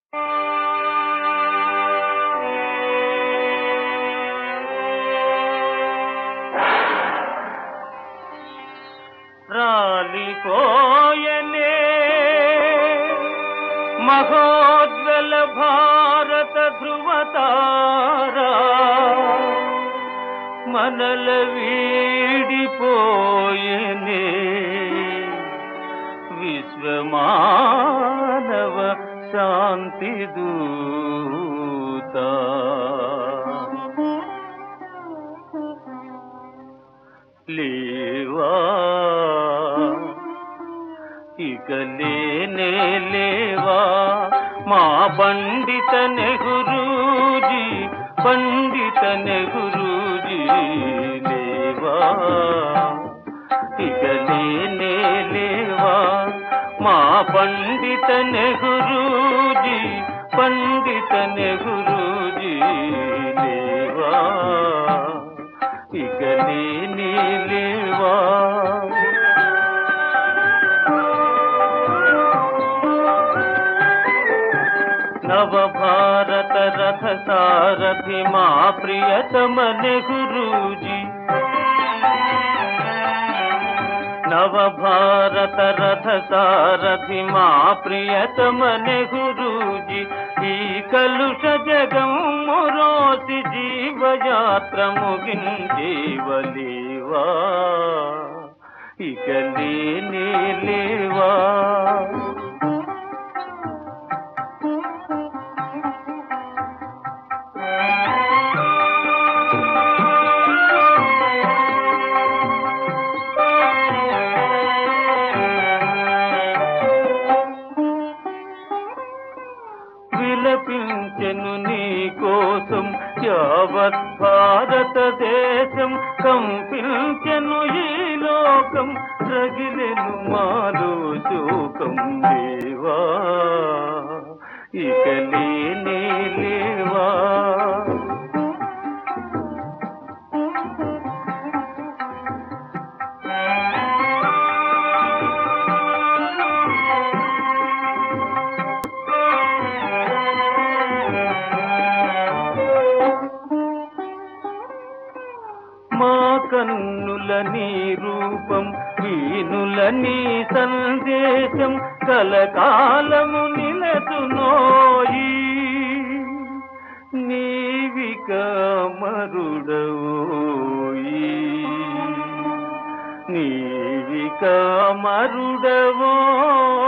రాలిపోయనే మహోజ్వల భారత ధృవతారా మనల వీడిపోయనే విశ్వమానవ శాంతి దూత లేవా ఇక లేనే లేవా మా పండిత నెహ్రూజీ పండిత నెహ్రూజీ లేవా ఇక లేనే లేవా మా పండిత నెహ్రూజీ పండిత నెహ్రూజీ లేవా ఇక లేనే లేవా నవభారత రథ సారథి మా ప్రియతమ నెహ్రూజీ నవభారత రథ సారథి మా ప్రియతమ నెహ్రూజీ ఈ కలుష జగం మురోసి జీవయాత్ర ముగించేవలేవా ఇక లేనే లేవా విలపించెను నీ కోసం యావత్ భారతదేశం కంపించెను ఈ లోకం రగిలెను మాలో శోకం లేవా ఇక లేనే లేవా మా కన్నుల నీ రూపం వీనుల నీ సందేశం కలకాలము నిలచునోయి నీవిక మరుడవోయి నీవిక మరుడవోయి